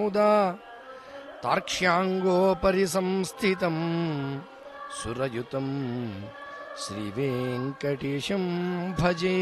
ముదా తార్క్ష్యాంగోపరి సంస్థితం సురయుతం శ్రీవేంకటేశం భజే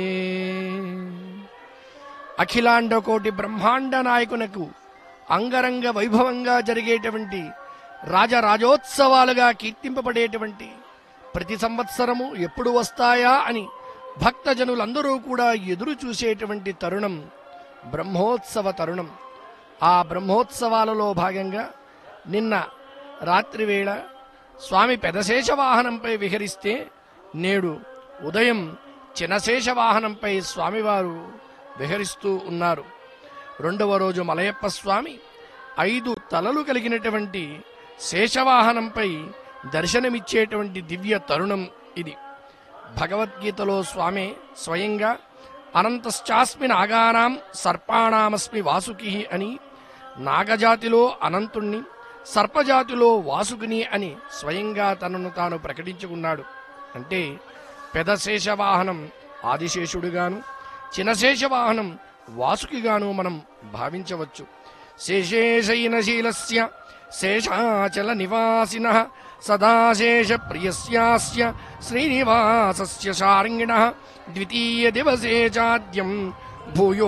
అఖిలాండ కోటి బ్రహ్మాండ నాయకునకు అంగరంగ వైభవంగా జరిగేటువంటి రాజరాజోత్సవాలుగా కీర్తింపబడేటువంటి ప్రతి సంవత్సరము ఎప్పుడు వస్తాయా అని భక్తజనులందరూ కూడా ఎదురు చూసేటువంటి తరుణం బ్రహ్మోత్సవ తరుణం ఆ బ్రహ్మోత్సవాలలో భాగంగా నిన్న రాత్రివేళ స్వామి పెదశేష వాహనంపై విహరిస్తే నేడు ఉదయం చినశేష వాహనంపై స్వామివారు విహరిస్తూ ఉన్నారు రెండవ రోజు మలయప్ప స్వామి ఐదు తలలు కలిగినటువంటి శేషవాహనంపై దర్శనమిచ్చేటువంటి దివ్య తరుణం ఇది భగవద్గీతలో స్వామి స్వయంగా అనంతశ్చాస్మి నాగానాం సర్పాణామస్మి వాసుకి అని నాగజాతిలో అనంతుణ్ణి సర్పజాతిలో వాసుకుని అని స్వయంగా తనను తాను ప్రకటించుకున్నాడు అంటే పెదశేష వాహనం ఆదిశేషుడుగాను చినశేష వాహనం వాసుకిగాను మనం భావించవచ్చు శేషేశైనశీలస్య శేషాచల నివాసిన సదాశేష ప్రియస్యాస్య శ్రీనివాసస్య శార్ంగిణ ద్వితీయ దివసే చాద్యం భూయో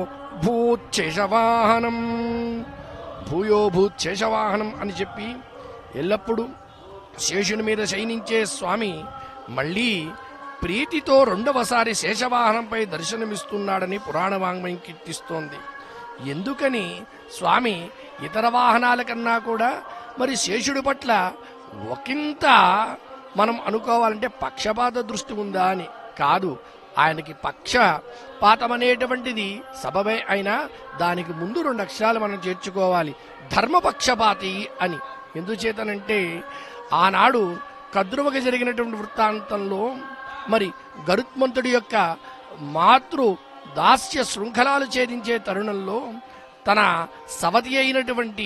భూచ్చేషవాహనం భూయో భూచ్చేషవాహనం అని చెప్పి ఎల్లప్పుడూ శేషుని మీద శయనించే స్వామి మళ్ళీ ప్రీతితో రెండవసారి శేషవాహనంపై దర్శనమిస్తున్నాడని పురాణ వాంగ్మయం కీర్తిస్తోంది ఎందుకని స్వామి ఇతర వాహనాల కన్నా కూడా మరి శేషుడి పట్ల ఒకంత మనం అనుకోవాలంటే పక్షపాత దృష్టి ఉందా అని కాదు ఆయనకి పక్షపాతం అనేటువంటిది సబబే అయినా దానికి ముందు రెండు అక్షరాలు మనం చేర్చుకోవాలి ధర్మపక్షపాతి అని ఎందుచేతనంటే ఆనాడు కద్రువకి జరిగినటువంటి వృత్తాంతంలో మరి గరుత్మంతుడి యొక్క మాతృ దాస్య శృంఖలాలు ఛేదించే తరుణంలో తన సవతి అయినటువంటి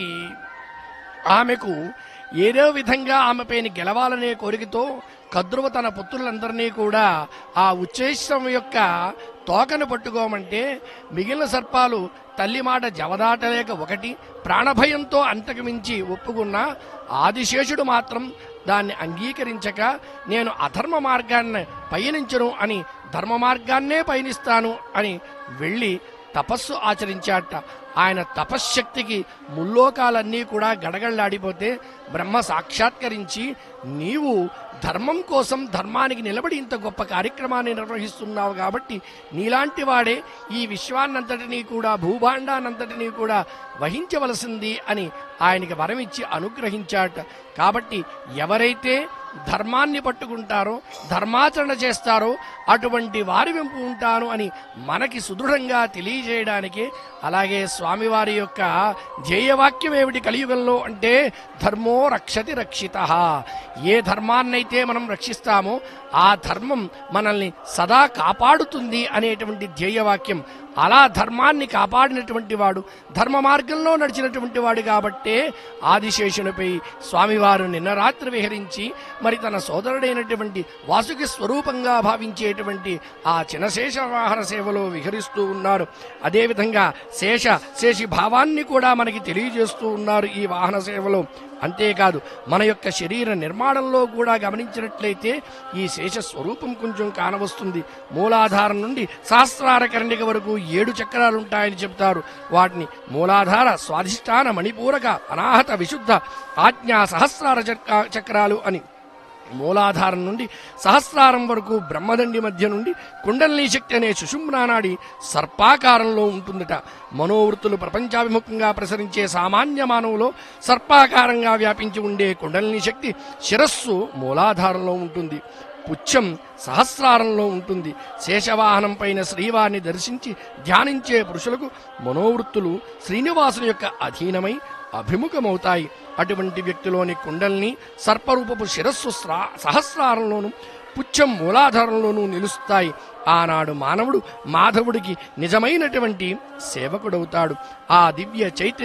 ఆమెకు ఏదో విధంగా ఆమెపైన గెలవాలనే కోరికతో కద్రువ తన పుత్రులందరినీ కూడా ఆ ఉచ్చేష్టం యొక్క తోకను పట్టుకోమంటే మిగిలిన సర్పాలు తల్లి మాట జవదాటలేక ఒకటి ప్రాణభయంతో అంతకుమించి ఒప్పుకున్న ఆదిశేషుడు మాత్రం దాన్ని అంగీకరించక నేను అధర్మ మార్గాన్ని పయనించను అని ధర్మ మార్గాన్నే పయనిస్తాను అని వెళ్ళి తపస్సు ఆచరించాట ఆయన తపశ్శక్తికి ముల్లోకాలన్నీ కూడా గడగడలాడిపోతే బ్రహ్మ సాక్షాత్కరించి నీవు ధర్మం కోసం ధర్మానికి నిలబడి ఇంత గొప్ప కార్యక్రమాన్ని నిర్వహిస్తున్నావు కాబట్టి నీలాంటి వాడే ఈ విశ్వాన్నంతటినీ కూడా భూభాండానంతటినీ కూడా వహించవలసింది అని ఆయనకి వరమిచ్చి అనుగ్రహించాట కాబట్టి ఎవరైతే ధర్మాన్ని పట్టుకుంటారో ధర్మాచరణ చేస్తారో అటువంటి వారి వెంపు ఉంటాను అని మనకి సుదృఢంగా తెలియజేయడానికి అలాగే స్వామివారి యొక్క ధ్యేయవాక్యం ఏమిటి కలియుగంలో అంటే ధర్మో రక్షతి రక్షిత ఏ ధర్మాన్నైతే మనం రక్షిస్తామో ఆ ధర్మం మనల్ని సదా కాపాడుతుంది అనేటువంటి ధ్యేయవాక్యం అలా ధర్మాన్ని కాపాడినటువంటి వాడు ధర్మ మార్గంలో నడిచినటువంటి వాడు కాబట్టే ఆదిశేషునిపై స్వామివారు నిన్న రాత్రి విహరించి మరి తన సోదరుడైనటువంటి వాసుకి స్వరూపంగా భావించేటువంటి ఆ చినశేష వాహన సేవలో విహరిస్తూ ఉన్నారు అదేవిధంగా శేష శేషి భావాన్ని కూడా మనకి తెలియజేస్తూ ఉన్నారు ఈ వాహన సేవలో అంతేకాదు మన యొక్క శరీర నిర్మాణంలో కూడా గమనించినట్లయితే ఈ శేష స్వరూపం కొంచెం కానవస్తుంది మూలాధారం నుండి సహస్రార కరణిక వరకు ఏడు చక్రాలు ఉంటాయని చెప్తారు వాటిని మూలాధార స్వాధిష్టాన మణిపూరక అనాహత విశుద్ధ ఆజ్ఞా సహస్రార చక్ర- చక్రాలు అని మూలాధారం నుండి సహస్రారం వరకు బ్రహ్మదండి మధ్య నుండి కుండలిని శక్తి అనే సుషుమ్నానాడి సర్పాకారంలో ఉంటుందట మనోవృత్తులు ప్రపంచాభిముఖంగా ప్రసరించే సామాన్య మానవులో సర్పాకారంగా వ్యాపించి ఉండే కుండలిని శక్తి శిరస్సు మూలాధారంలో ఉంటుంది పుచ్చం సహస్రారంలో ఉంటుంది శేషవాహనం పైన శ్రీవారిని దర్శించి ధ్యానించే పురుషులకు మనోవృత్తులు శ్రీనివాసుని యొక్క అధీనమై అభిముఖమవుతాయి అటువంటి వ్యక్తిలోని కుండల్ని సర్పరూపపు శిరస్సు స్రా- సహస్రారంలోను పుచ్చం మూలాధారంలోనూ నిలుస్తాయి ఆనాడు మానవుడు మాధవుడికి నిజమైనటువంటి సేవకుడవుతాడు ఆ దివ్య చైతన్య